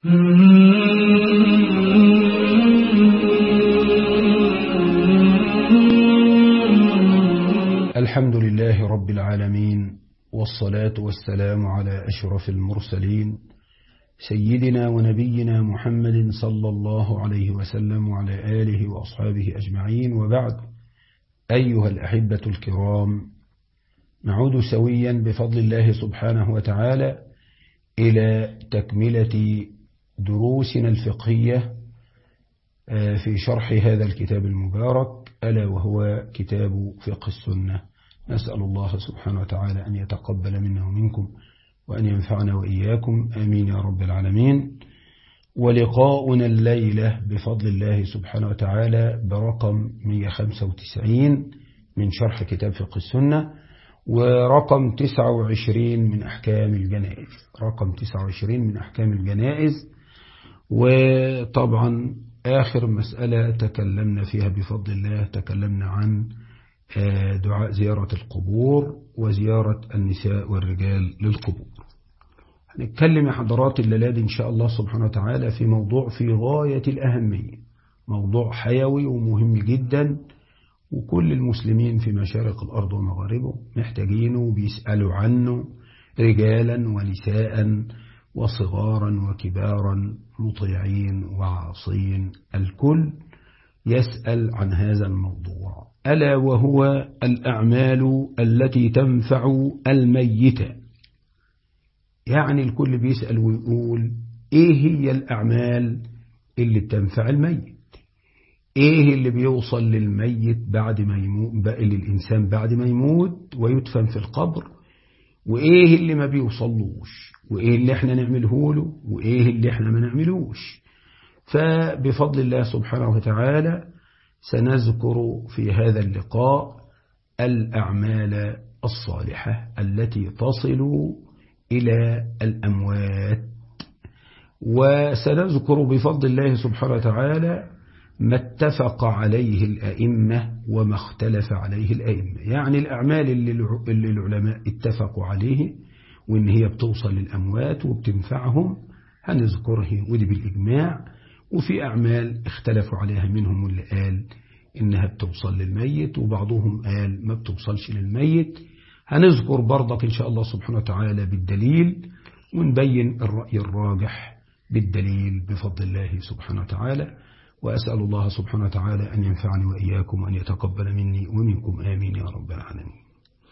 الحمد لله رب العالمين والصلاة والسلام على أشرف المرسلين سيدنا ونبينا محمد صلى الله عليه وسلم وعلى آله وأصحابه أجمعين وبعد أيها الأحبة الكرام نعود سويا بفضل الله سبحانه وتعالى إلى تكملة دروسنا الفقهية في شرح هذا الكتاب المبارك ألا وهو كتاب فقه السنة نسأل الله سبحانه وتعالى أن يتقبل منا ومنكم وأن ينفعنا وإياكم آمين يا رب العالمين ولقاؤنا الليلة بفضل الله سبحانه وتعالى برقم 195 من شرح كتاب فقه السنة ورقم 29 من أحكام الجنائز رقم 29 من أحكام الجنائز وطبعا آخر مسألة تكلمنا فيها بفضل الله تكلمنا عن دعاء زيارة القبور وزيارة النساء والرجال للقبور هنتكلم يا حضرات الليلة إن شاء الله سبحانه وتعالى في موضوع في غاية الأهمية موضوع حيوي ومهم جدا وكل المسلمين في مشارق الأرض ومغاربه محتاجينه وبيسألوا عنه رجالا ونساء وصغارا وكبارا مطيعين وعاصين الكل يسأل عن هذا الموضوع ألا وهو الأعمال التي تنفع الميت يعني الكل بيسأل ويقول إيه هي الأعمال اللي تنفع الميت إيه اللي بيوصل للميت بعد ما يموت للإنسان بعد ما يموت ويدفن في القبر وإيه اللي ما بيوصلوش وإيه اللي احنا نعمله له وإيه اللي احنا ما نعملوش فبفضل الله سبحانه وتعالى سنذكر في هذا اللقاء الأعمال الصالحة التي تصل إلى الأموات وسنذكر بفضل الله سبحانه وتعالى ما اتفق عليه الأئمة وما اختلف عليه الأئمة يعني الأعمال اللي العلماء اتفقوا عليه وإن هي بتوصل للأموات وبتنفعهم هنذكره ودي بالإجماع وفي أعمال اختلفوا عليها منهم اللي قال إنها بتوصل للميت وبعضهم قال ما بتوصلش للميت هنذكر برضك إن شاء الله سبحانه وتعالى بالدليل ونبين الرأي الراجح بالدليل بفضل الله سبحانه وتعالى وأسأل الله سبحانه وتعالى أن ينفعني وإياكم وأن يتقبل مني ومنكم آمين يا رب العالمين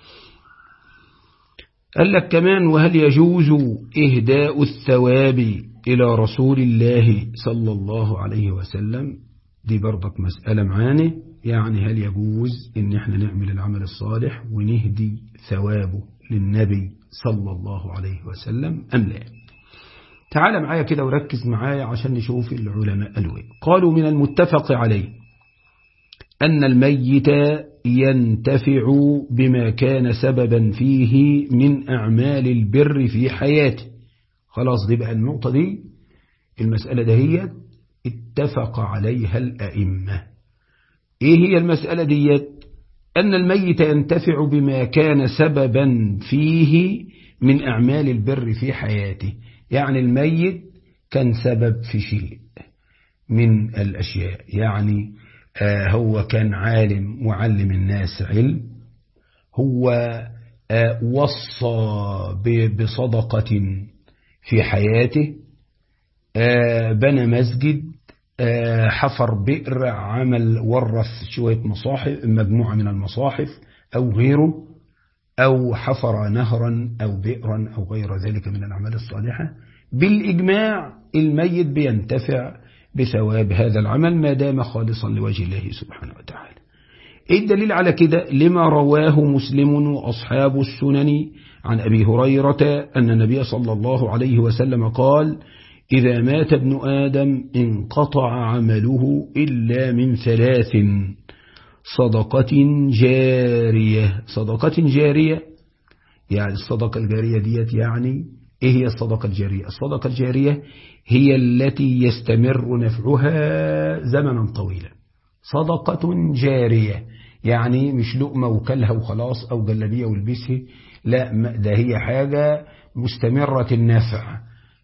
قال لك كمان وهل يجوز إهداء الثواب إلى رسول الله صلى الله عليه وسلم دي برضك مسألة معانا يعني هل يجوز إن احنا نعمل العمل الصالح ونهدي ثوابه للنبي صلى الله عليه وسلم أم لا تعال معايا كده وركز معايا عشان نشوف العلماء قالوا ايه قالوا من المتفق عليه أن الميت ينتفع بما كان سببا فيه من أعمال البر في حياته خلاص دي بقى النقطة دي المسألة دهيت اتفق عليها الأئمة ايه هي المسألة ديت أن الميت ينتفع بما كان سببا فيه من أعمال البر في حياته يعني الميت كان سبب في شيء من الأشياء يعني آه هو كان عالم وعلم الناس علم هو آه وصى بصدقة في حياته آه بنى مسجد حفر بئر عمل ورث شوية مصاحف مجموعة من المصاحف أو غيره أو حفر نهرا أو بئرا أو غير ذلك من الأعمال الصالحة بالإجماع الميت بينتفع بثواب هذا العمل ما دام خالصا لوجه الله سبحانه وتعالى إيه الدليل على كده لما رواه مسلم وأصحاب السنن عن أبي هريرة أن النبي صلى الله عليه وسلم قال إذا مات ابن آدم انقطع عمله إلا من ثلاث صدقة جارية صدقة جارية يعني الصدقة الجارية ديت يعني إيه هي الصدقة الجارية الصدقة الجارية هي التي يستمر نفعها زمنا طويلا صدقة جارية يعني مش لقمة وكلها وخلاص أو جلبية والبسه لا ده هي حاجة مستمرة النفع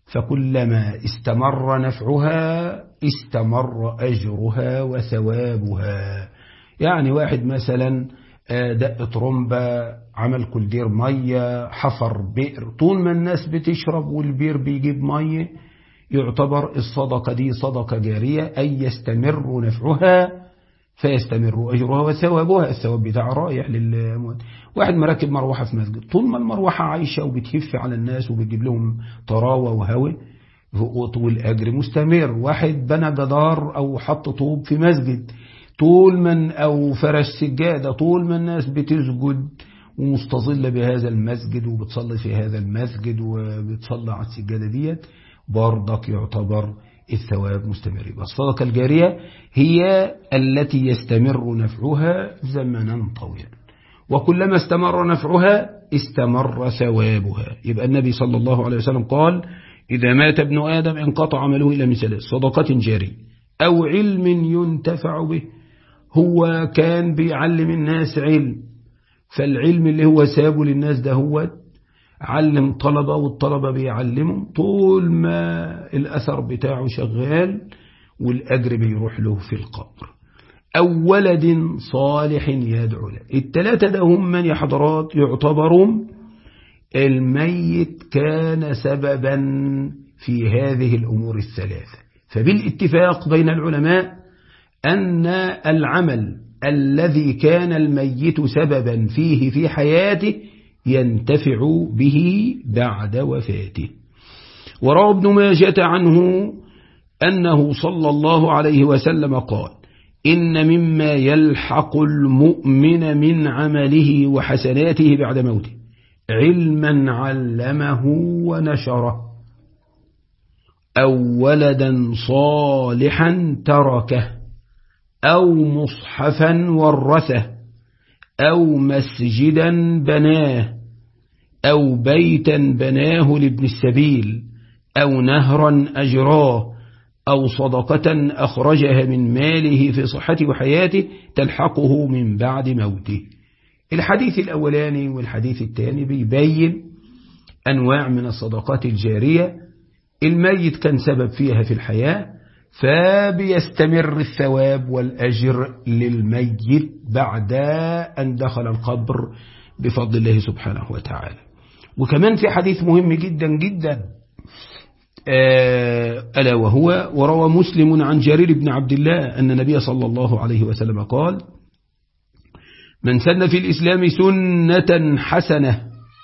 فكلما استمر نفعها استمر أجرها وثوابها يعني واحد مثلا دق طرمبة عمل كولدير مية حفر بئر طول ما الناس بتشرب والبير بيجيب مية يعتبر الصدقة دي صدقة جارية أي يستمر نفعها فيستمر أجرها وثوابها الثواب بتاع رايح للموت واحد مركب مروحة في مسجد طول ما المروحة عايشة وبتهف على الناس وبتجيب لهم طراوة وهوى والأجر مستمر واحد بنى جدار أو حط طوب في مسجد طول من أو فرش سجادة طول ما الناس بتسجد ومستظلة بهذا المسجد وبتصلي في هذا المسجد وبتصلي على السجادة ديت برضك يعتبر الثواب مستمر الصدقة الجارية هي التي يستمر نفعها زمنا طويلا وكلما استمر نفعها استمر ثوابها يبقى النبي صلى الله عليه وسلم قال إذا مات ابن آدم انقطع عمله إلى مثال صدقة جارية أو علم ينتفع به هو كان بيعلم الناس علم فالعلم اللي هو سابه للناس ده هو علم طلبة والطلبة بيعلموا طول ما الأثر بتاعه شغال والأجر بيروح له في القبر أو ولد صالح يدعو له التلاتة ده هم من حضرات يعتبروا الميت كان سببا في هذه الأمور الثلاثة فبالاتفاق بين العلماء أن العمل الذي كان الميت سببا فيه في حياته ينتفع به بعد وفاته وروى ابن ماجة عنه أنه صلى الله عليه وسلم قال إن مما يلحق المؤمن من عمله وحسناته بعد موته علما علمه ونشره أو ولدا صالحا تركه أو مصحفا ورثه أو مسجدا بناه أو بيتا بناه لابن السبيل أو نهرا أجراه أو صدقة أخرجها من ماله في صحته وحياته تلحقه من بعد موته الحديث الأولاني والحديث الثاني بيبين أنواع من الصدقات الجارية الميت كان سبب فيها في الحياة فبيستمر الثواب والأجر للميت بعد أن دخل القبر بفضل الله سبحانه وتعالى وكمان في حديث مهم جدا جدا ألا وهو وروى مسلم عن جرير بن عبد الله أن النبي صلى الله عليه وسلم قال من سن في الإسلام سنة حسنة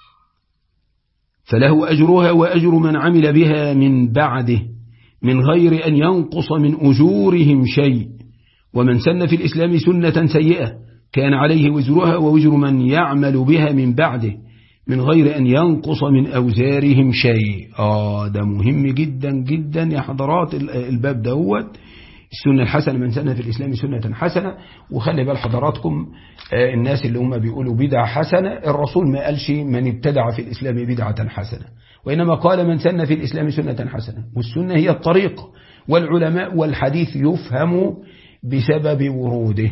فله أجرها وأجر من عمل بها من بعده من غير أن ينقص من أجورهم شيء ومن سن في الإسلام سنة سيئة كان عليه وزرها ووزر من يعمل بها من بعده من غير أن ينقص من أوزارهم شيء آه ده مهم جدا جدا يا حضرات الباب دوت السنة الحسنة من سنة في الإسلام سنة حسنة وخلي بال حضراتكم آه الناس اللي هم بيقولوا بدعة حسنة الرسول ما قالش من ابتدع في الإسلام بدعة حسنة وإنما قال من سن في الإسلام سنة حسنة والسنة هي الطريق والعلماء والحديث يفهم بسبب وروده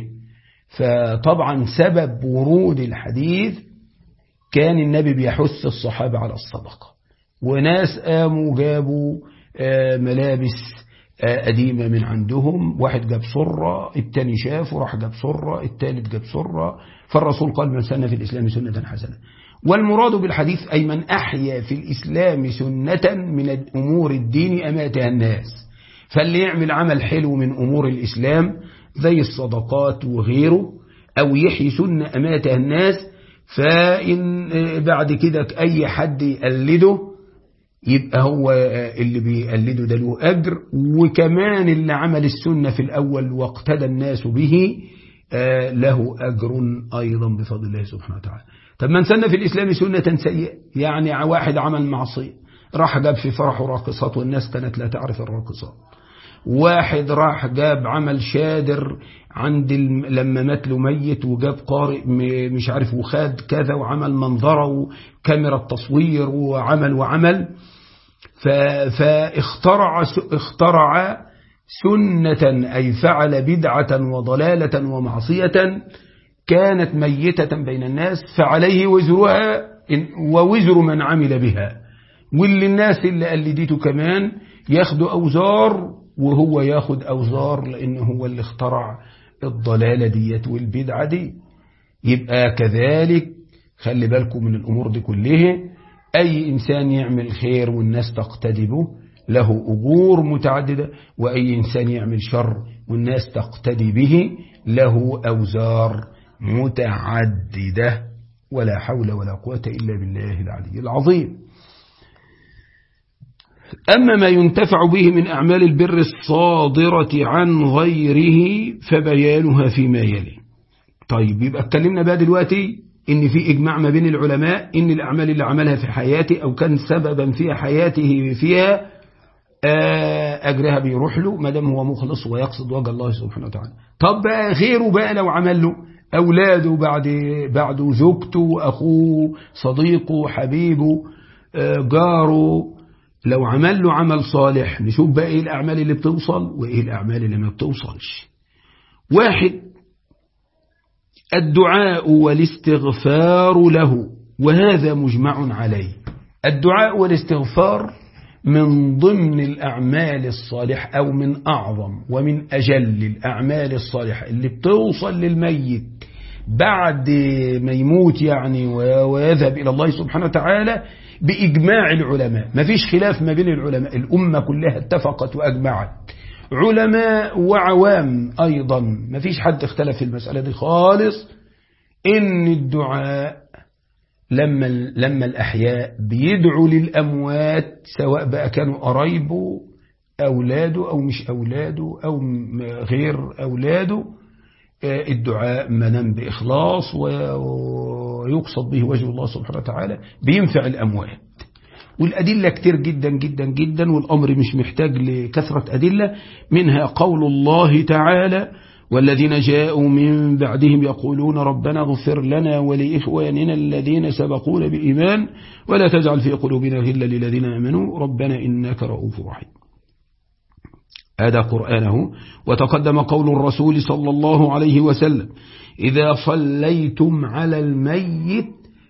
فطبعا سبب ورود الحديث كان النبي بيحث الصحابة على الصدقة وناس قاموا جابوا ملابس قديمة من عندهم واحد جاب سرة التاني شاف وراح جاب سرة التالت جاب سرة فالرسول قال من سن في الإسلام سنة حسنة والمراد بالحديث أي من أحيا في الإسلام سنة من أمور الدين أماتها الناس فاللي يعمل عمل حلو من أمور الإسلام زي الصدقات وغيره أو يحيي سنة أماتها الناس فإن بعد كده أي حد يقلده يبقى هو اللي بيقلده ده له أجر وكمان اللي عمل السنة في الأول واقتدى الناس به له أجر أيضا بفضل الله سبحانه وتعالى طب من سن في الإسلام سنة سيئة يعني واحد عمل معصية راح جاب في فرحه راقصات والناس كانت لا تعرف الراقصات واحد راح جاب عمل شادر عند الم... لما مات له ميت وجاب قارئ مش عارف وخاد كذا وعمل منظره وكاميرا تصوير وعمل وعمل ف... فاخترع س... اخترع سنة أي فعل بدعة وضلالة ومعصية كانت ميتة بين الناس فعليه وزرها ووزر من عمل بها واللي الناس اللي قلدته كمان ياخدوا أوزار وهو ياخد أوزار لأنه هو اللي اخترع الضلالة ديت والبدعة دي يبقى كذلك خلي بالكم من الأمور دي كلها أي إنسان يعمل خير والناس تقتدي به له أجور متعددة وأي إنسان يعمل شر والناس تقتدي به له أوزار متعددة ولا حول ولا قوة إلا بالله العلي العظيم أما ما ينتفع به من أعمال البر الصادرة عن غيره فبيانها فيما يلي طيب يبقى اتكلمنا بقى دلوقتي إن في إجماع ما بين العلماء إن الأعمال اللي عملها في حياته أو كان سببا في حياته فيها أجرها بيروح له ما دام هو مخلص ويقصد وجه الله سبحانه وتعالى طب بقى غيره بقى لو عمل له أولاده بعد بعده زوجته أخوه صديقه حبيبه جاره لو عمل له عمل صالح نشوف بقى إيه الأعمال اللي بتوصل وإيه الأعمال اللي ما بتوصلش واحد الدعاء والاستغفار له وهذا مجمع عليه الدعاء والاستغفار من ضمن الأعمال الصالحة أو من أعظم ومن أجل الأعمال الصالحة اللي بتوصل للميت بعد ما يموت يعني ويذهب إلى الله سبحانه وتعالى بإجماع العلماء ما فيش خلاف ما بين العلماء الأمة كلها اتفقت وأجمعت علماء وعوام أيضا ما فيش حد اختلف في المسألة دي خالص إن الدعاء لما لما الأحياء بيدعوا للأموات سواء بقى كانوا قرايبه أولاده أو مش أولاده أو غير أولاده الدعاء منام بإخلاص ويقصد به وجه الله سبحانه وتعالى بينفع الأموات والأدلة كتير جدا جدا جدا والأمر مش محتاج لكثرة أدلة منها قول الله تعالى والذين جاءوا من بعدهم يقولون ربنا اغفر لنا ولإخواننا الذين سبقونا بإيمان ولا تجعل في قلوبنا غلا للذين آمنوا ربنا إنك رؤوف رحيم هذا قرآنه وتقدم قول الرسول صلى الله عليه وسلم إذا صليتم على الميت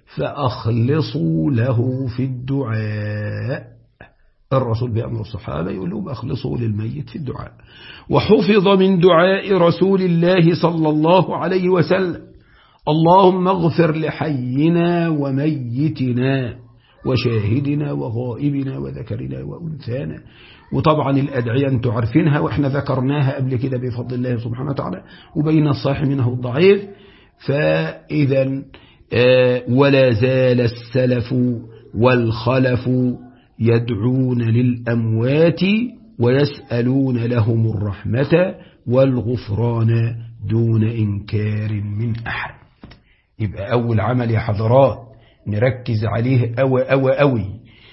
فأخلصوا له في الدعاء الرسول بأمر الصحابة يقول لهم أخلصوا للميت في الدعاء وحفظ من دعاء رسول الله صلى الله عليه وسلم اللهم اغفر لحينا وميتنا وشاهدنا وغائبنا وذكرنا وأنثانا وطبعا الأدعية أنتم عارفينها وإحنا ذكرناها قبل كده بفضل الله سبحانه وتعالى وبين الصحيح منه الضعيف فإذا ولا زال السلف والخلف يدعون للأموات ويسألون لهم الرحمة والغفران دون إنكار من أحد يبقى أول عمل يا حضرات نركز عليه أوي أوي أوي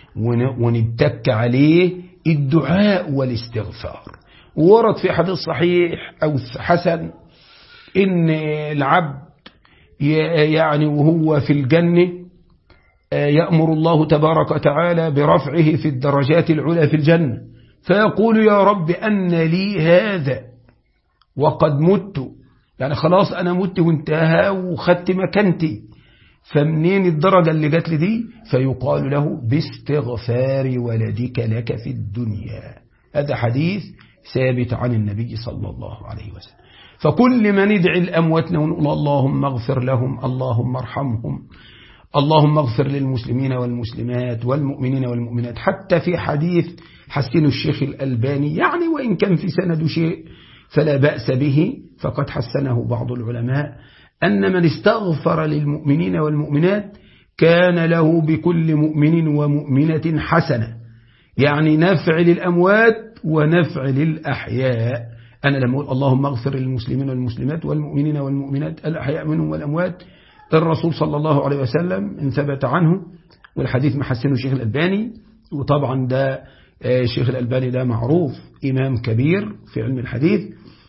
ونبتك عليه الدعاء والاستغفار ورد في حديث صحيح أو حسن إن العبد يعني وهو في الجنة يأمر الله تبارك وتعالى برفعه في الدرجات العلى في الجنة فيقول يا رب أن لي هذا وقد مت يعني خلاص أنا مت وانتهى وخدت مكانتي فمنين الدرجة اللي جات لي دي فيقال له باستغفار ولدك لك في الدنيا هذا حديث ثابت عن النبي صلى الله عليه وسلم فكل ما ندعي الأمواتنا ونقول اللهم اغفر لهم اللهم ارحمهم اللهم اغفر للمسلمين والمسلمات والمؤمنين والمؤمنات حتى في حديث حسن الشيخ الألباني يعني وإن كان في سند شيء فلا بأس به فقد حسنه بعض العلماء أن من استغفر للمؤمنين والمؤمنات كان له بكل مؤمن ومؤمنة حسنة يعني نفع للأموات ونفع للأحياء أنا لما أقول اللهم اغفر للمسلمين والمسلمات والمؤمنين والمؤمنات الأحياء منهم والأموات الرسول صلى الله عليه وسلم ان ثبت عنه والحديث محسنه الشيخ الألباني وطبعا ده الشيخ الألباني ده معروف إمام كبير في علم الحديث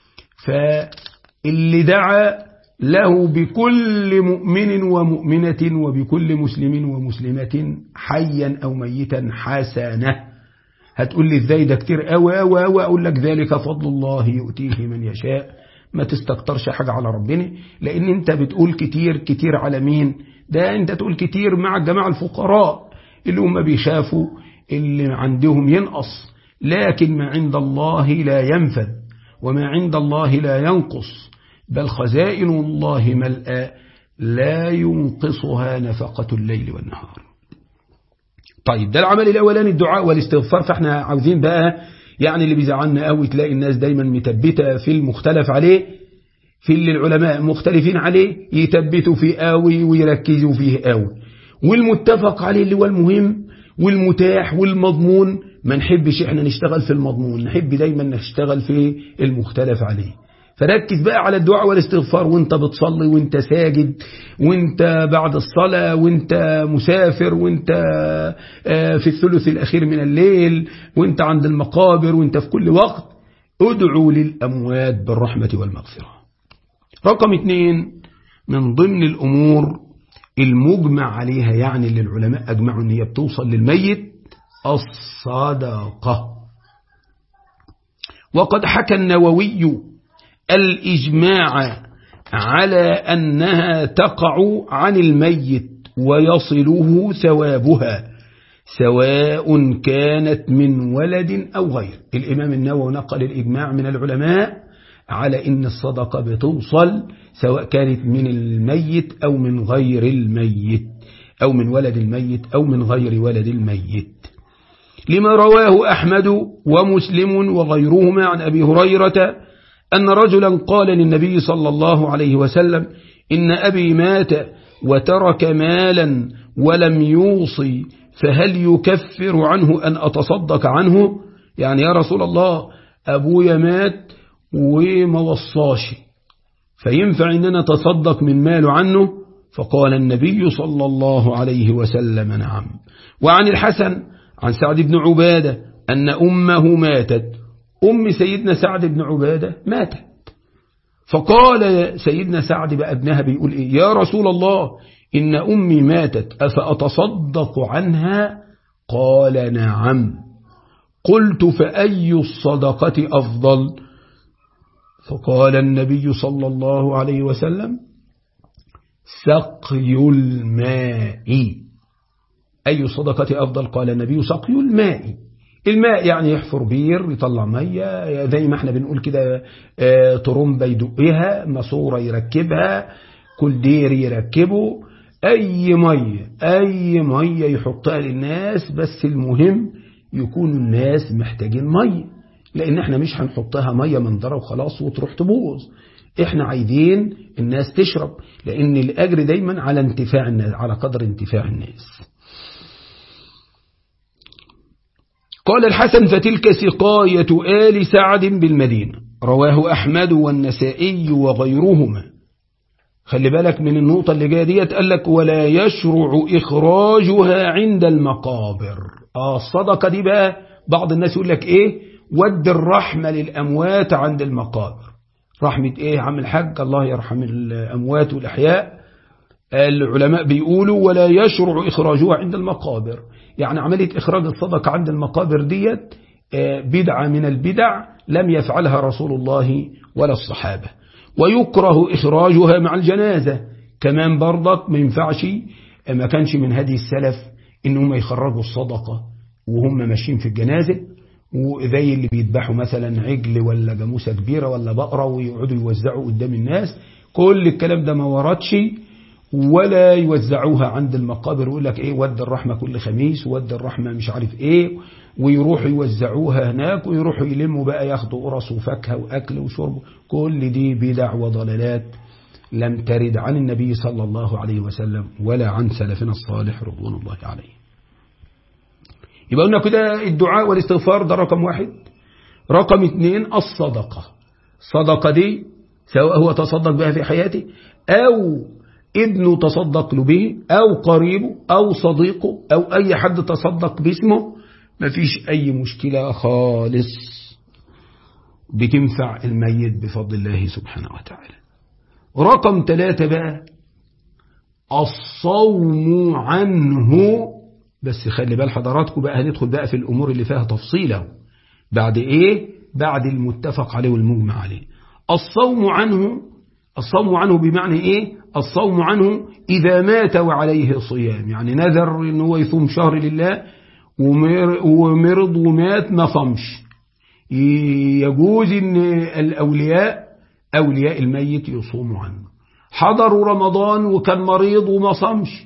فاللي دعا له بكل مؤمن ومؤمنة وبكل مسلم ومسلمة حيا أو ميتا حسنة هتقول لي ازاي ده كتير قوي قوي قوي اقول لك ذلك فضل الله يؤتيه من يشاء ما تستكترش حاجة على ربنا لان انت بتقول كتير كتير على مين ده انت تقول كتير مع الجماعة الفقراء اللي هم بيخافوا اللي عندهم ينقص لكن ما عند الله لا ينفد وما عند الله لا ينقص بل خزائن الله ملأ لا ينقصها نفقة الليل والنهار طيب ده العمل الأولاني الدعاء والاستغفار فاحنا عاوزين بقى يعني اللي بيزعلنا قوي تلاقي الناس دايما متبتة في المختلف عليه في اللي العلماء مختلفين عليه يتبتوا فيه قوي ويركزوا فيه قوي والمتفق عليه اللي هو المهم والمتاح والمضمون ما نحبش احنا نشتغل في المضمون نحب دايما نشتغل في المختلف عليه فركز بقى على الدعاء والاستغفار وانت بتصلي وانت ساجد وانت بعد الصلاة وانت مسافر وانت في الثلث الأخير من الليل وانت عند المقابر وانت في كل وقت ادعوا للأموات بالرحمة والمغفرة رقم اثنين من ضمن الأمور المجمع عليها يعني اللي العلماء أجمعوا أن هي بتوصل للميت الصدقة وقد حكى النووي الإجماع على أنها تقع عن الميت ويصله ثوابها سواء كانت من ولد أو غير الإمام النووي نقل الإجماع من العلماء على إن الصدقة بتوصل سواء كانت من الميت أو من غير الميت أو من ولد الميت أو من غير ولد الميت لما رواه أحمد ومسلم وغيرهما عن أبي هريرة أن رجلا قال للنبي صلى الله عليه وسلم إن أبي مات وترك مالا ولم يوصي فهل يكفر عنه أن أتصدق عنه يعني يا رسول الله أبويا مات وما وصاش فينفع أن أنا أتصدق من ماله عنه فقال النبي صلى الله عليه وسلم نعم وعن الحسن عن سعد بن عبادة أن أمه ماتت أم سيدنا سعد بن عبادة ماتت فقال سيدنا سعد بأبنها بيقول إيه يا رسول الله إن أمي ماتت أفأتصدق عنها قال نعم قلت فأي الصدقة أفضل فقال النبي صلى الله عليه وسلم سقي الماء أي صدقة أفضل قال النبي سقي الماء الماء يعني يحفر بير يطلع مية زي ما احنا بنقول كده طرمبة يدقها ماسورة يركبها كل دير يركبه أي مية أي مية يحطها للناس بس المهم يكون الناس محتاجين مية لأن احنا مش هنحطها مية من ضرب وخلاص وتروح تبوظ احنا عايزين الناس تشرب لأن الأجر دايما على انتفاع الناس على قدر انتفاع الناس قال الحسن فتلك سقاية آل سعد بالمدينة رواه أحمد والنسائي وغيرهما خلي بالك من النقطة اللي جاية ديت قال لك ولا يشرع إخراجها عند المقابر آه الصدقة دي بقى بعض الناس يقول لك إيه ود الرحمة للأموات عند المقابر رحمة إيه عم الحاج الله يرحم الأموات والأحياء العلماء بيقولوا ولا يشرع إخراجها عند المقابر يعني عملية إخراج الصدقة عند المقابر ديت بدعة من البدع لم يفعلها رسول الله ولا الصحابة ويكره إخراجها مع الجنازة كمان برضك ما ينفعش ما كانش من هدي السلف إنهم يخرجوا الصدقة وهم ماشيين في الجنازة وزي اللي بيذبحوا مثلا عجل ولا جاموسة كبيرة ولا بقرة ويقعدوا يوزعوا قدام الناس كل الكلام ده ما وردش ولا يوزعوها عند المقابر ويقول لك ايه ود الرحمة كل خميس ود الرحمة مش عارف ايه ويروحوا يوزعوها هناك ويروحوا يلموا بقى ياخدوا قرص وفاكهة واكل وشرب كل دي بدع وضلالات لم ترد عن النبي صلى الله عليه وسلم ولا عن سلفنا الصالح رضوان الله عليه يبقى قلنا كده الدعاء والاستغفار ده رقم واحد رقم اثنين الصدقة الصدقة دي سواء هو تصدق بها في حياته أو ابنه تصدق له به أو قريبه أو صديقه أو أي حد تصدق باسمه مفيش أي مشكلة خالص بتنفع الميت بفضل الله سبحانه وتعالى رقم ثلاثة بقى الصوم عنه بس خلي بال حضراتكم بقى هندخل بقى في الأمور اللي فيها تفصيله بعد إيه بعد المتفق عليه والمجمع عليه الصوم عنه الصوم عنه بمعنى إيه الصوم عنه إذا مات وعليه صيام يعني نذر إن هو يصوم شهر لله ومرض ومات ما صمش يجوز ان الاولياء اولياء الميت يصوموا عنه حضروا رمضان وكان مريض وما صمش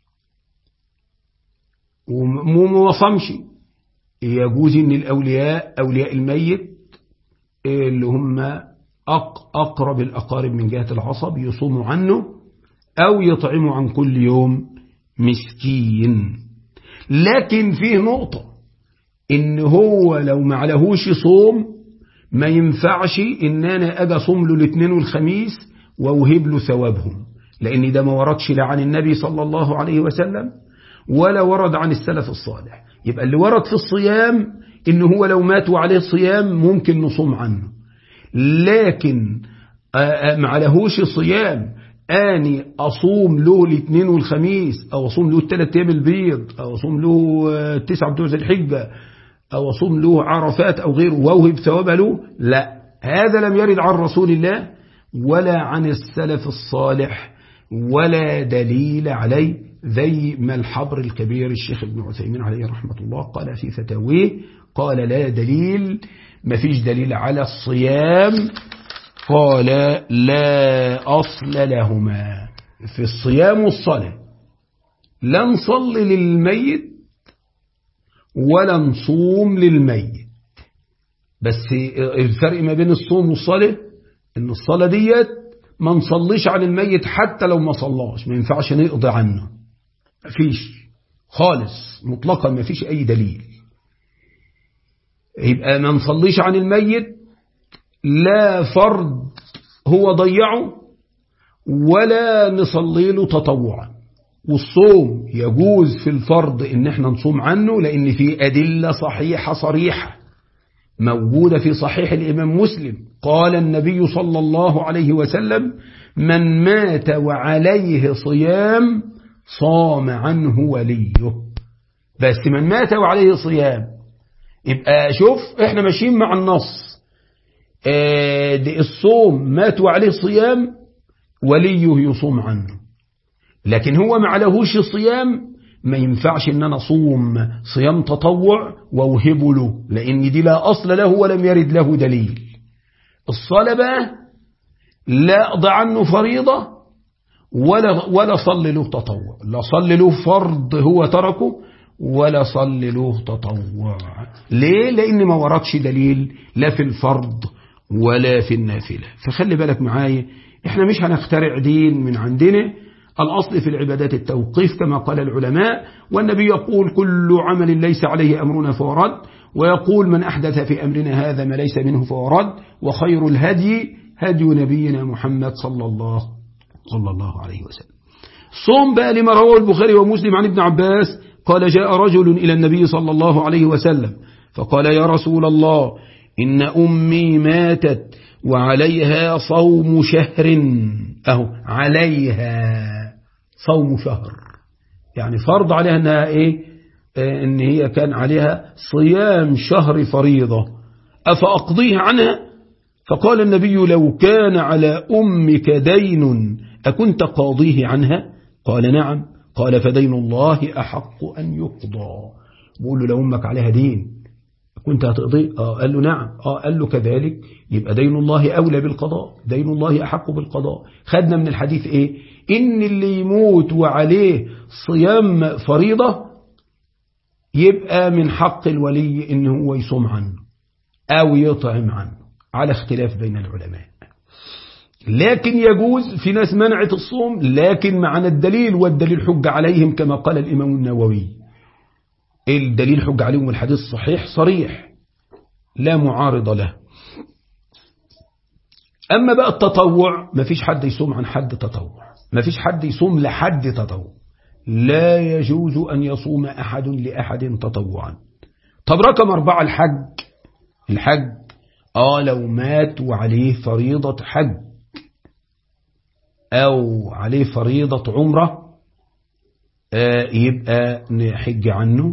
وما صمش يجوز ان الاولياء اولياء الميت اللي هم اقرب الاقارب من جهة العصب يصوموا عنه او يطعموا عن كل يوم مسكين لكن فيه نقطة ان هو لو ما عليهوش صوم ما ينفعش ان انا اجي اصوم له الاثنين والخميس واوهب له ثوابهم لان ده ما وردش لا عن النبي صلى الله عليه وسلم ولا ورد عن السلف الصالح يبقى اللي ورد في الصيام ان هو لو مات وعليه صيام ممكن نصوم عنه لكن ما عليهوش صيام اني اصوم له الاثنين والخميس او اصوم له الثلاث ايام البيض او اصوم له التسعه بتوع الحجه او اصوم له عرفات او غيره واوهب ثوابها له لا هذا لم يرد عن رسول الله ولا عن السلف الصالح ولا دليل عليه زي ما الحبر الكبير الشيخ ابن عثيمين عليه رحمة الله قال في فتاويه قال لا دليل ما فيش دليل على الصيام قال لا أصل لهما في الصيام والصلاة لا نصلي للميت ولا نصوم للميت بس الفرق ما بين الصوم والصلاة ان الصلاة ديت ما نصليش عن الميت حتى لو ما صلاش ما ينفعش نقضي عنه مفيش خالص مطلقا ما فيش أي دليل يبقى ما نصليش عن الميت لا فرض هو ضيعه ولا نصلي له تطوعا والصوم يجوز في الفرض ان احنا نصوم عنه لان في أدلة صحيحة صريحة موجودة في صحيح الإمام مسلم قال النبي صلى الله عليه وسلم من مات وعليه صيام صام عنه وليه بس من مات وعليه صيام يبقى شوف احنا ماشيين مع النص اه دي الصوم مات وعليه صيام وليه يصوم عنه لكن هو ما عليهوش صيام ما ينفعش ان انا اصوم صيام تطوع واوهبه له لان دي لا اصل له ولم يرد له دليل الصلاة بقى لا اقضي عنه فريضة ولا ولا صلي له تطوع لا صلي له فرض هو تركه ولا صلي له تطوع ليه لان ما وردش دليل لا في الفرض ولا في النافلة فخلي بالك معايا احنا مش هنخترع دين من عندنا الأصل في العبادات التوقيف كما قال العلماء والنبي يقول كل عمل ليس عليه أمرنا فهو رد ويقول من أحدث في أمرنا هذا ما ليس منه فهو رد وخير الهدي هدي نبينا محمد صلى الله صلى الله عليه وسلم صوم بقى لما رواه البخاري ومسلم عن ابن عباس قال جاء رجل إلى النبي صلى الله عليه وسلم فقال يا رسول الله إن أمي ماتت وعليها صوم شهر أهو عليها صوم شهر يعني فرض عليها أنها إيه إن هي كان عليها صيام شهر فريضة أفأقضيه عنها فقال النبي لو كان على أمك دين أكنت قاضيه عنها قال نعم قال فدين الله أحق أن يقضى بقول له لو أمك عليها دين كنت هتقضي آه قال له نعم آه قال له كذلك يبقى دين الله أولى بالقضاء دين الله أحق بالقضاء خدنا من الحديث إيه إن اللي يموت وعليه صيام فريضة يبقى من حق الولي إن هو يصوم عنه أو يطعم عنه على اختلاف بين العلماء لكن يجوز في ناس منعت الصوم لكن معنا الدليل والدليل حج عليهم كما قال الإمام النووي الدليل حج عليهم والحديث صحيح صريح لا معارض له أما بقى التطوع ما فيش حد يصوم عن حد تطوع ما فيش حد يصوم لحد تطوع لا يجوز أن يصوم أحد لأحد تطوعا طب رقم أربعة الحج الحج آه لو مات وعليه فريضة حج أو عليه فريضة عمرة آه يبقى نحج عنه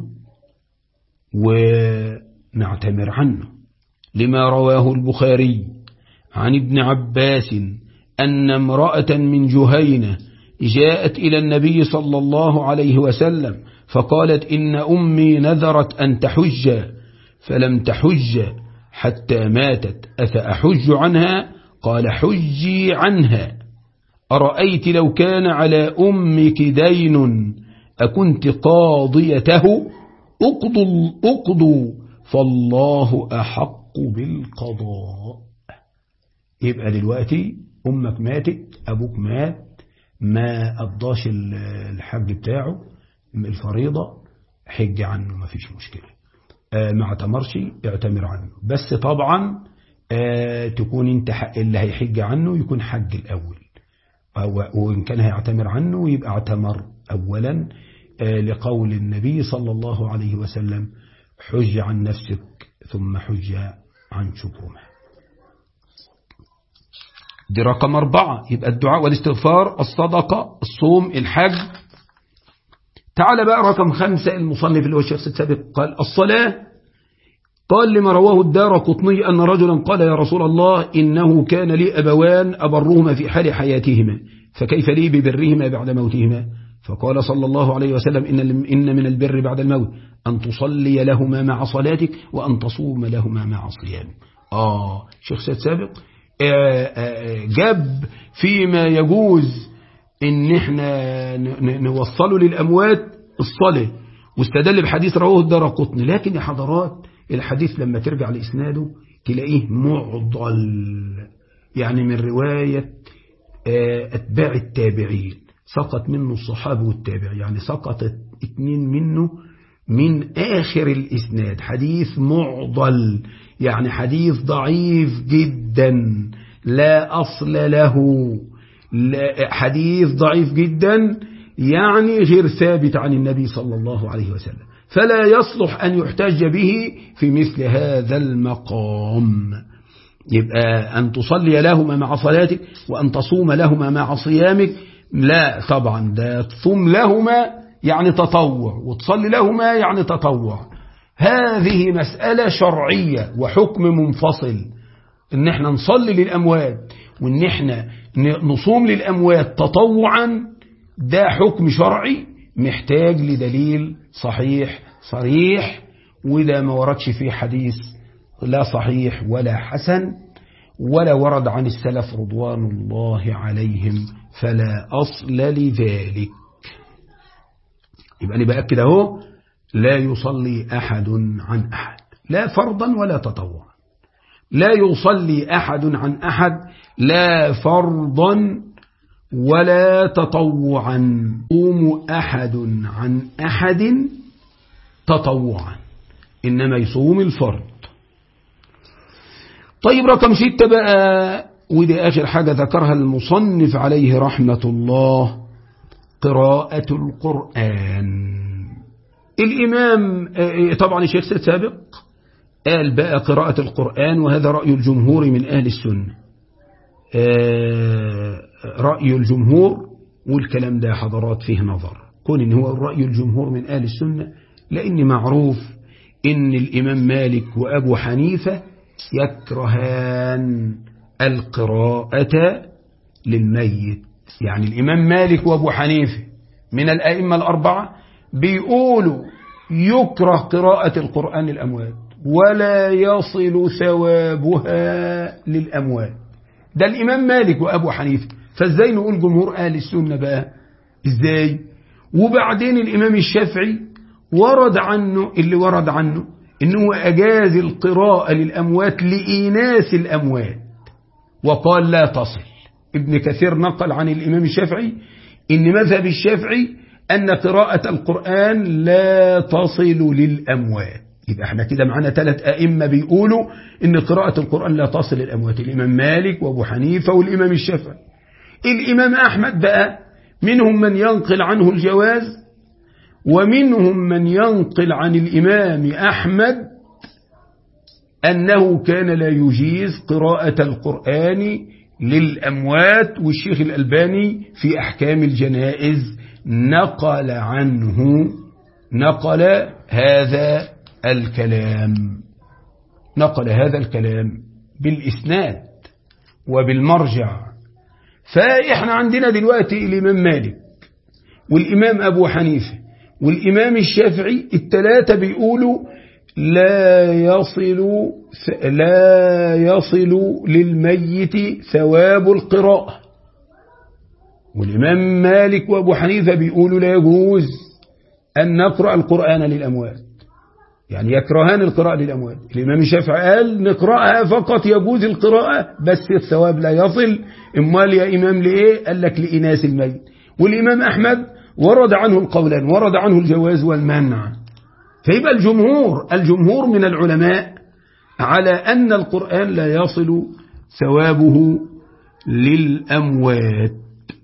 ونعتمر عنه لما رواه البخاري عن ابن عباس أن امرأة من جهينة جاءت إلى النبي صلى الله عليه وسلم فقالت إن أمي نذرت أن تحج فلم تحج حتى ماتت أفأحج عنها قال حجي عنها أرأيت لو كان على أمك دين أكنت قاضيته أقضوا, أقضوا فالله أحق بالقضاء يبقى دلوقتي أمك ماتت أبوك مات ما قضاش الحج بتاعه الفريضة حج عنه ما فيش مشكلة ما اعتمرش اعتمر عنه بس طبعا تكون انت اللي هيحج عنه يكون حج الأول وإن كان هيعتمر عنه يبقى اعتمر أولا لقول النبي صلى الله عليه وسلم حج عن نفسك ثم حج عن شبهها دي رقم أربعة يبقى الدعاء والاستغفار الصدقة الصوم الحج تعال بقى رقم خمسة المصنف اللي هو الشخص السابق قال الصلاة قال لما رواه الدار قطني أن رجلا قال يا رسول الله إنه كان لي أبوان أبرهما في حال حياتهما فكيف لي ببرهما بعد موتهما فقال صلى الله عليه وسلم إن, إن من البر بعد الموت أن تصلي لهما مع صلاتك وأن تصوم لهما مع صيامك آه شخص سابق جاب فيما يجوز ان احنا نوصله للأموات الصلاة واستدل بحديث رواه الدار قطن لكن يا حضرات الحديث لما ترجع لإسناده تلاقيه معضل يعني من رواية أتباع التابعين سقط منه الصحابة والتابع يعني سقط اتنين منه من آخر الإسناد حديث معضل يعني حديث ضعيف جدا لا أصل له لا حديث ضعيف جدا يعني غير ثابت عن النبي صلى الله عليه وسلم فلا يصلح أن يحتج به في مثل هذا المقام يبقى أن تصلي لهما مع صلاتك وأن تصوم لهما مع صيامك لا طبعا ده تصوم لهما يعني تطوع وتصلي لهما يعني تطوع هذه مسألة شرعية وحكم منفصل ان احنا نصلي للأموات وان احنا نصوم للأموات تطوعا ده حكم شرعي محتاج لدليل صحيح صريح وده ما وردش فيه حديث لا صحيح ولا حسن ولا ورد عن السلف رضوان الله عليهم فلا أصل لذلك يبقى أنا بأكد أهو لا يصلي أحد عن أحد لا فرضا ولا تطوعا لا يصلي أحد عن أحد لا فرضا ولا تطوعا يصوم أحد عن أحد تطوعا إنما يصوم الفرض طيب رقم ستة بقى ودي آخر حاجة ذكرها المصنف عليه رحمة الله قراءة القرآن الإمام طبعا الشيخ السابق قال بقى قراءة القرآن وهذا رأي الجمهور من أهل السنة رأي الجمهور والكلام ده حضرات فيه نظر كون إن هو رأي الجمهور من أهل السنة لأن معروف إن الإمام مالك وأبو حنيفة يكرهان القراءة للميت يعني الإمام مالك وأبو حنيفة من الأئمة الأربعة بيقولوا يكره قراءة القرآن للأموات ولا يصل ثوابها للأموات ده الإمام مالك وأبو حنيفة فازاي نقول جمهور أهل السنة بقى ازاي وبعدين الإمام الشافعي ورد عنه اللي ورد عنه إنه أجاز القراءة للأموات لإيناس الأموات وقال لا تصل ابن كثير نقل عن الإمام الشافعي إن مذهب الشافعي أن قراءة القرآن لا تصل للأموات يبقى احنا كده معانا ثلاث أئمة بيقولوا إن قراءة القرآن لا تصل للأموات الإمام مالك وأبو حنيفة والإمام الشافعي الإمام أحمد بقى منهم من ينقل عنه الجواز ومنهم من ينقل عن الإمام أحمد أنه كان لا يجيز قراءة القرآن للأموات والشيخ الألباني في أحكام الجنائز نقل عنه نقل هذا الكلام نقل هذا الكلام بالإسناد وبالمرجع فإحنا عندنا دلوقتي الإمام مالك والإمام أبو حنيفة والإمام الشافعي الثلاثة بيقولوا لا يصل لا يصل للميت ثواب القراءة والإمام مالك وأبو حنيفة بيقولوا لا يجوز أن نقرأ القرآن للأموات يعني يكرهان القراءة للأموات الإمام الشافعي قال نقرأها فقط يجوز القراءة بس الثواب لا يصل امال يا إمام لإيه قال لك لإناس الميت والإمام أحمد ورد عنه القولان ورد عنه الجواز والمنع فيبقى الجمهور الجمهور من العلماء على أن القرآن لا يصل ثوابه للأموات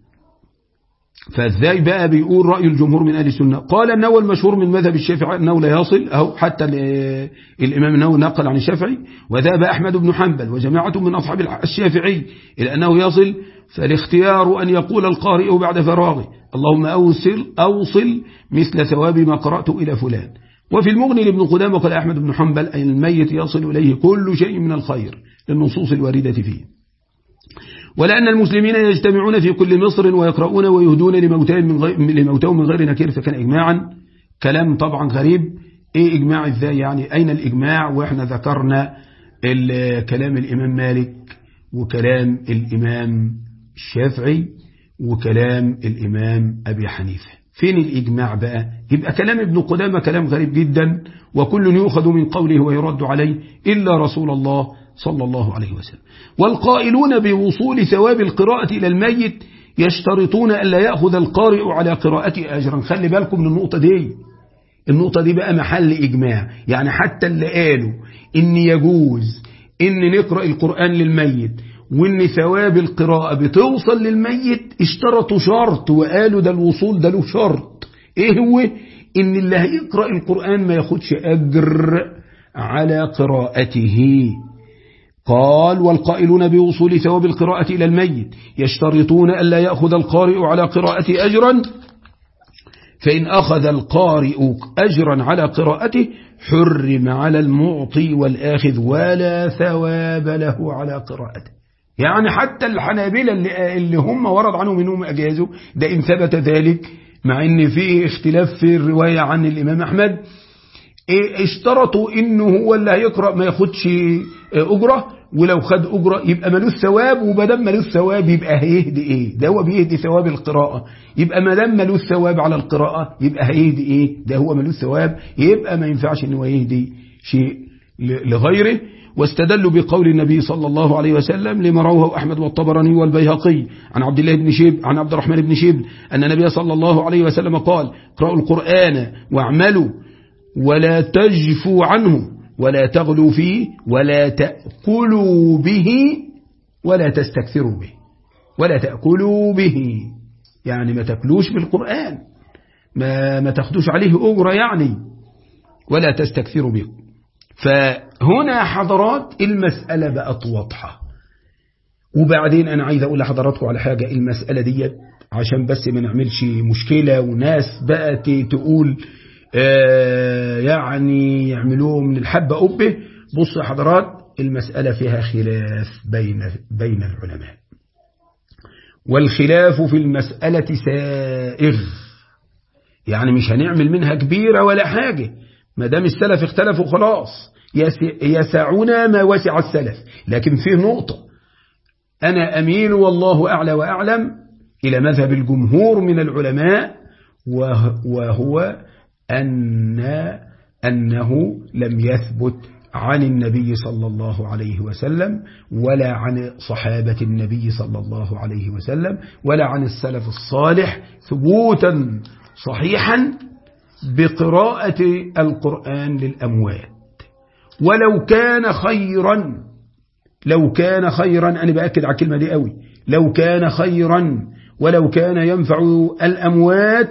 فازاي بقى بيقول رأي الجمهور من أهل السنة قال أنه المشهور من مذهب الشافعي أنه لا يصل أو حتى الإمام النووي نقل عن الشافعي وذهب أحمد بن حنبل وجماعة من أصحاب الشافعي إلى أنه يصل فالاختيار أن يقول القارئ بعد فراغه اللهم أوصل, أوصل مثل ثواب ما قرأت إلى فلان وفي المغني لابن قدامة قال أحمد بن حنبل أن الميت يصل إليه كل شيء من الخير للنصوص الواردة فيه ولأن المسلمين يجتمعون في كل مصر ويقرؤون ويهدون لموتهم من غير, لموتهم من غير نكير فكان إجماعا كلام طبعا غريب إيه إجماع إزاي يعني أين الإجماع وإحنا ذكرنا كلام الإمام مالك وكلام الإمام الشافعي وكلام الإمام أبي حنيفة فين الإجماع بقى يبقى كلام ابن قدامة كلام غريب جدا وكل يؤخذ من قوله ويرد عليه إلا رسول الله صلى الله عليه وسلم والقائلون بوصول ثواب القراءة إلى الميت يشترطون أن لا يأخذ القارئ على قراءته أجرا خلي بالكم من النقطة دي النقطة دي بقى محل إجماع يعني حتى اللي قالوا إن يجوز إن نقرأ القرآن للميت وإن ثواب القراءة بتوصل للميت اشترطوا شرط وقالوا ده الوصول ده له شرط إيه هو إن اللي هيقرأ القرآن ما ياخدش أجر على قراءته قال والقائلون بوصول ثواب القراءة إلى الميت يشترطون ألا يأخذ القارئ على قراءته أجرا فإن أخذ القارئ أجرا على قراءته حرم على المعطي والآخذ ولا ثواب له على قراءته يعني حتى الحنابلة اللي, اللي هم ورد عنهم منهم أجازوا ده إن ثبت ذلك مع ان فيه اختلاف في الرواية عن الإمام أحمد اشترطوا انه هو اللي هيقرأ ما ياخدش أجرة ولو خد أجرة يبقى ملوش ثواب ومادام ملوش ثواب يبقى هيهدي ايه ده هو بيهدي ثواب القراءة يبقى مادام ملوش ثواب على القراءة يبقى هيهدي ايه ده هو ملوش ثواب يبقى ما ينفعش ان هو يهدي شيء لغيره واستدلوا بقول النبي صلى الله عليه وسلم لما رواه أحمد والطبراني والبيهقي عن عبد الله بن شيب عن عبد الرحمن بن شيب أن النبي صلى الله عليه وسلم قال اقرأوا القرآن واعملوا ولا تجفوا عنه ولا تغلوا فيه ولا تأكلوا به ولا تستكثروا به ولا تأكلوا به يعني ما تأكلوش بالقرآن ما, ما تاخدوش عليه أجرة يعني ولا تستكثروا به فهنا حضرات المسألة بقت واضحة وبعدين أنا عايز أقول لحضراتكم على حاجة المسألة ديت عشان بس ما نعملش مشكلة وناس بقت تقول آه يعني يعملوه من الحبة قبة بص يا حضرات المسألة فيها خلاف بين بين العلماء والخلاف في المسألة سائغ يعني مش هنعمل منها كبيرة ولا حاجة ما دام السلف اختلفوا خلاص يسعنا ما وسع السلف لكن فيه نقطة أنا أميل والله أعلى وأعلم إلى مذهب الجمهور من العلماء وهو أن أنه لم يثبت عن النبي صلى الله عليه وسلم ولا عن صحابة النبي صلى الله عليه وسلم ولا عن السلف الصالح ثبوتا صحيحا بقراءة القرآن للأموات ولو كان خيرا لو كان خيرا أنا بأكد على الكلمة دي قوي لو كان خيرا ولو كان ينفع الأموات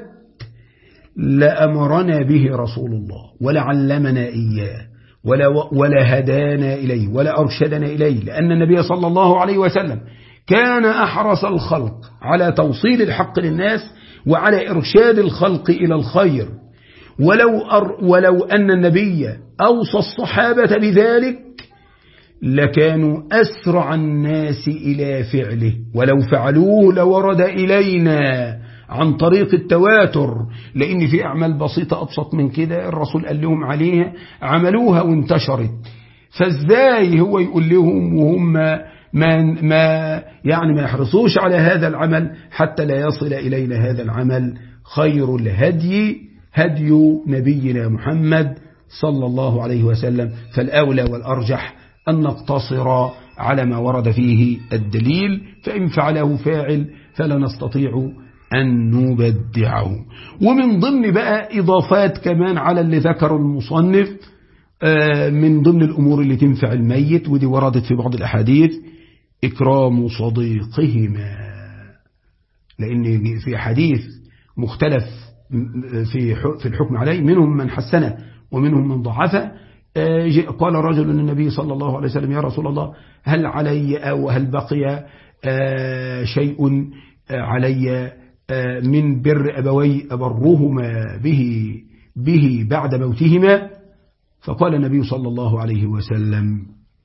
لأمرنا به رسول الله ولعلمنا إياه ولا, ولا هدانا إليه ولا أرشدنا إليه لأن النبي صلى الله عليه وسلم كان أحرص الخلق على توصيل الحق للناس وعلى إرشاد الخلق إلى الخير ولو, أر ولو أن النبي أوصى الصحابة بذلك لكانوا أسرع الناس إلى فعله ولو فعلوه لورد إلينا عن طريق التواتر لأن في أعمال بسيطة أبسط من كده الرسول قال لهم عليها عملوها وانتشرت فازاي هو يقول لهم وهم ما, ما يعني ما يحرصوش على هذا العمل حتى لا يصل إلينا هذا العمل خير الهدي هدي نبينا محمد صلى الله عليه وسلم فالأولى والأرجح أن نقتصر على ما ورد فيه الدليل فإن فعله فاعل فلا نستطيع أن نبدعه ومن ضمن بقى إضافات كمان على اللي ذكر المصنف من ضمن الأمور اللي تنفع الميت ودي وردت في بعض الأحاديث إكرام صديقهما لأن في حديث مختلف في في الحكم عليه منهم من حسنه ومنهم من ضعفه قال رجل للنبي صلى الله عليه وسلم يا رسول الله هل علي أو هل بقي شيء علي من بر أبوي أبرهما به به بعد موتهما فقال النبي صلى الله عليه وسلم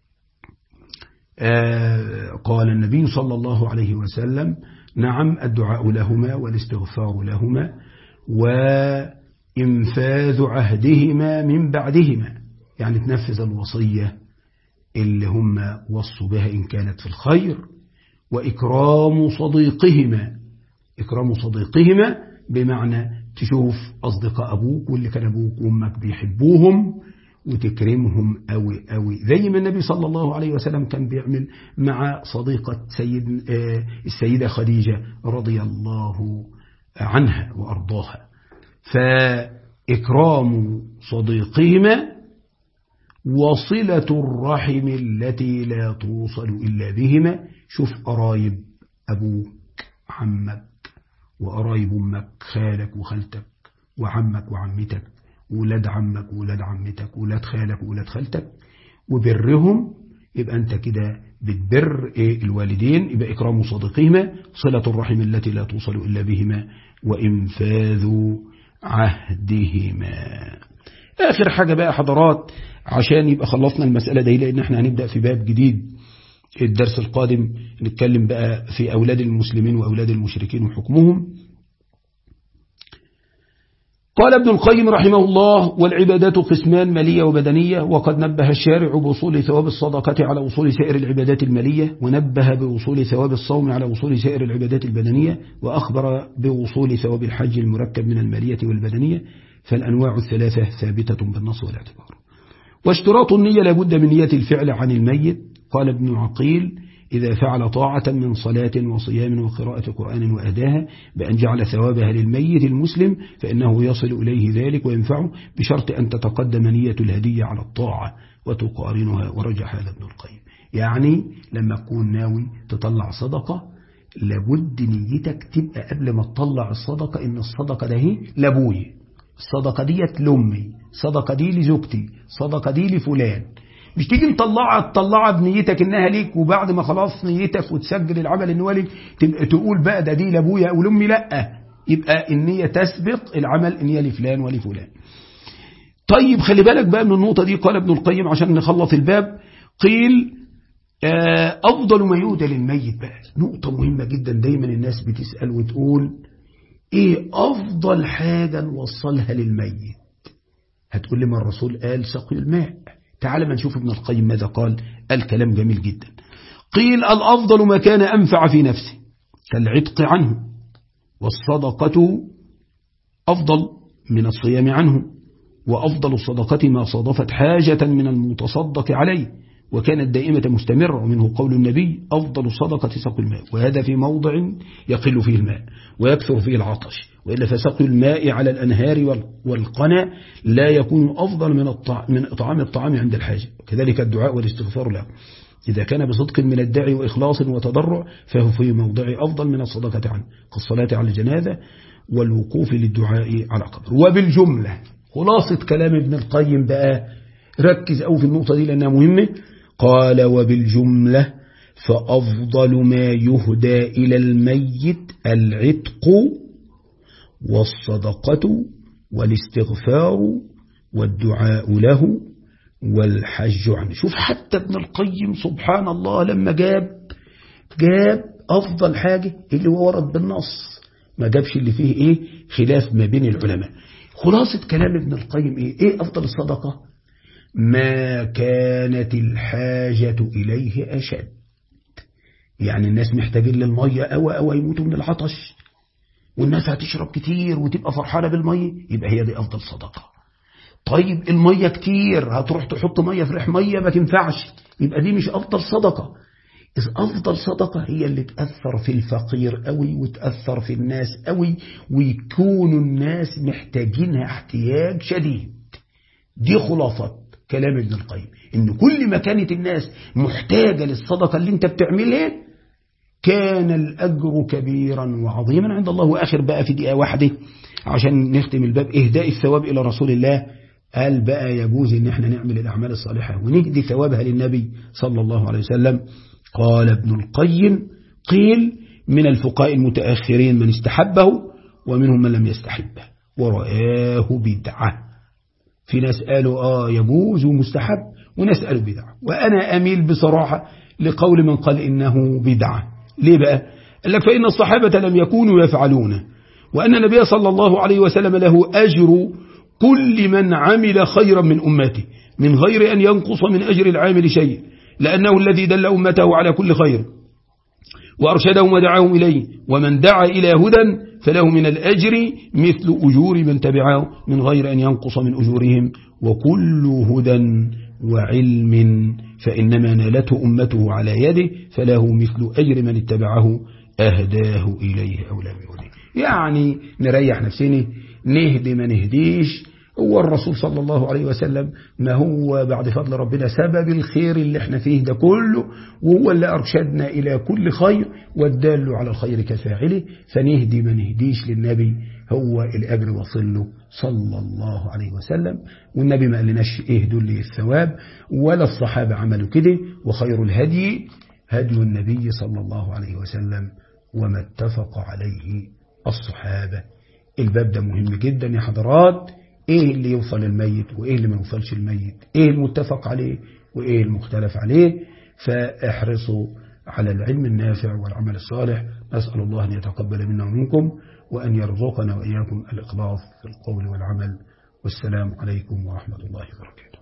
قال النبي صلى الله عليه وسلم نعم الدعاء لهما والاستغفار لهما وإنفاذ عهدهما من بعدهما يعني تنفذ الوصية اللي هم وصوا بها إن كانت في الخير وإكرام صديقهما إكرام صديقهما بمعنى تشوف أصدقاء أبوك واللي كان أبوك وأمك بيحبوهم وتكرمهم أوي أوي زي ما النبي صلى الله عليه وسلم كان بيعمل مع صديقة سيد السيدة خديجة رضي الله عنها وأرضاها فإكرام صديقهما وصلة الرحم التي لا توصل إلا بهما شوف قرايب أبوك عمك وقرايب أمك خالك وخالتك وعمك وعمتك ولاد عمك وولاد عمتك وولاد خالك وولاد خالتك وبرهم يبقى أنت كده بتبر إيه الوالدين يبقى إكرام صديقهما صلة الرحم التي لا توصل إلا بهما وإنفاذ عهدهما آخر حاجة بقى حضرات عشان يبقى خلصنا المسألة دي لأن احنا هنبدأ في باب جديد الدرس القادم نتكلم بقى في أولاد المسلمين وأولاد المشركين وحكمهم قال ابن القيم رحمه الله والعبادات قسمان مالية وبدنية وقد نبه الشارع بوصول ثواب الصدقة على وصول سائر العبادات المالية ونبه بوصول ثواب الصوم على وصول سائر العبادات البدنية وأخبر بوصول ثواب الحج المركب من المالية والبدنية فالأنواع الثلاثة ثابتة بالنص والاعتبار واشتراط النية لابد من نية الفعل عن الميت قال ابن عقيل إذا فعل طاعة من صلاة وصيام وقراءة قرآن وأداها بأن جعل ثوابها للميت المسلم فإنه يصل إليه ذلك وينفعه بشرط أن تتقدم نية الهدية على الطاعة وتقارنها ورجح هذا ابن القيم يعني لما تكون ناوي تطلع صدقة لابد نيتك تبقى قبل ما تطلع الصدقة إن الصدقة ده هي لابوي الصدقة ديت لأمي الصدقة دي لزوجتي الصدقة دي لفلان مش تيجي مطلعها تطلعها بنيتك انها ليك وبعد ما خلاص نيتك وتسجل العمل ان هو ليك تقول بقى ده دي لابويا او لامي لا يبقى النية تسبق العمل ان هي لفلان ولفلان طيب خلي بالك بقى من النقطة دي قال ابن القيم عشان نخلص الباب قيل أفضل ما يهدى للميت بقى نقطة مهمة جدا دايما الناس بتسأل وتقول ايه أفضل حاجة نوصلها للميت هتقول لي ما الرسول قال سقي الماء تعال ما نشوف ابن القيم ماذا قال الكلام جميل جدا قيل الأفضل ما كان أنفع في نفسه كالعتق عنه والصدقة أفضل من الصيام عنه وأفضل الصدقة ما صادفت حاجة من المتصدق عليه وكانت دائمة مستمرة ومنه قول النبي أفضل الصدقة سقي الماء وهذا في موضع يقل فيه الماء ويكثر فيه العطش وإلا فسقي الماء على الأنهار والقنا لا يكون أفضل من الطعام من إطعام الطعام عند الحاجة كذلك الدعاء والاستغفار له إذا كان بصدق من الداعي وإخلاص وتضرع فهو في موضع أفضل من الصدقة عنه كالصلاة على الجنازة والوقوف للدعاء على قبر وبالجملة خلاصة كلام ابن القيم بقى ركز أو في النقطة دي لأنها مهمة قال وبالجملة فأفضل ما يهدى إلى الميت العتق والصدقة والاستغفار والدعاء له والحج عنه شوف حتى ابن القيم سبحان الله لما جاب جاب أفضل حاجة اللي هو ورد بالنص ما جابش اللي فيه ايه خلاف ما بين العلماء خلاصة كلام ابن القيم ايه ايه افضل الصدقة ما كانت الحاجة اليه اشد يعني الناس محتاجين للمية أو أو يموتوا من العطش والناس هتشرب كتير وتبقى فرحانة بالمية يبقى هي دي أفضل صدقة طيب المية كتير هتروح تحط مية في ريح مية ما تنفعش يبقى دي مش أفضل صدقة إذ أفضل صدقة هي اللي تأثر في الفقير قوي وتأثر في الناس قوي ويكونوا الناس محتاجينها احتياج شديد دي خلاصة كلام ابن القيم إن كل ما كانت الناس محتاجة للصدقة اللي انت بتعملها كان الأجر كبيرا وعظيما عند الله وآخر بقى في دقيقة واحدة عشان نختم الباب إهداء الثواب إلى رسول الله قال بقى يجوز إن احنا نعمل الأعمال الصالحة ونهدي ثوابها للنبي صلى الله عليه وسلم قال ابن القيم قيل من الفقهاء المتأخرين من استحبه ومنهم من لم يستحبه ورآه بدعة في ناس قالوا آه يجوز ومستحب وناس قالوا بدعة وأنا أميل بصراحة لقول من قال إنه بدعة ليه بقى قال لك فإن الصحابة لم يكونوا يفعلونه وأن النبي صلى الله عليه وسلم له أجر كل من عمل خيرا من أمته من غير أن ينقص من أجر العامل شيء لأنه الذي دل أمته على كل خير وأرشدهم ودعاهم إليه ومن دعا إلى هدى فله من الأجر مثل أجور من تبعه من غير أن ينقص من أجورهم وكل هدى وعلم فإنما نالته أمته على يده فله مثل أجر من اتبعه أهداه إليه أو لم يهديه يعني نريح نفسنا نهدي ما نهديش هو الرسول صلى الله عليه وسلم ما هو بعد فضل ربنا سبب الخير اللي احنا فيه ده كله وهو اللي أرشدنا إلى كل خير والدال على الخير كفاعله فنهدي ما نهديش للنبي هو الأجر وصل له صلى الله عليه وسلم والنبي ما قالناش اهدوا لي الثواب ولا الصحابة عملوا كده وخير الهدي هدي النبي صلى الله عليه وسلم وما اتفق عليه الصحابة الباب ده مهم جدا يا حضرات ايه اللي يوصل الميت وايه اللي ما يوصلش الميت ايه المتفق عليه وايه المختلف عليه فاحرصوا على العلم النافع والعمل الصالح نسأل الله أن يتقبل منا ومنكم وأن يرزقنا وإياكم الإخلاص في القول والعمل والسلام عليكم ورحمة الله وبركاته